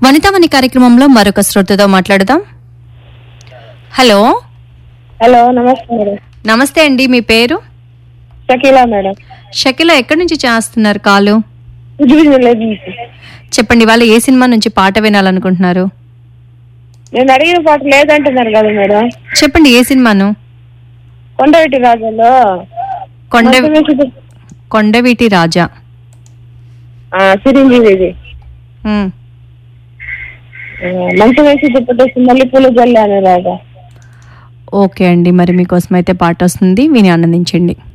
వనితామణి కార్యక్రమంలో మరొక శ్రోతతో మాట్లాడదాం హలో హలో నమస్తే మేడం నమస్తే అండి మీ పేరు షకీలా మేడం షకిల ఎక్కడి నుంచి చేస్తున్నారు కాలు ఉజ్బిల్ విలేజ్ నుంచి చెప్పండి వాళ్ళు ఏ సినిమా నుంచి పాట వినాలనుకుంటున్నారు నేను అడిగిన పాట లేదంటున్నారు కదా మేడం చెప్పండి ఏ సినిమాను కొండవీటి రాజాలో కొండ మంచు వేసి దుప్ప- కొండవీటి రాజా ఆ, చిరంజీవిది ఉమ్. ఆ, మంచు వేసి దుప్పటేసి మళ్ళీ పూలు జల్లి అనే రాగా ఓకే అండి మరి మీకోసం అయితే పాట వస్తుంది విని ఆనందించండి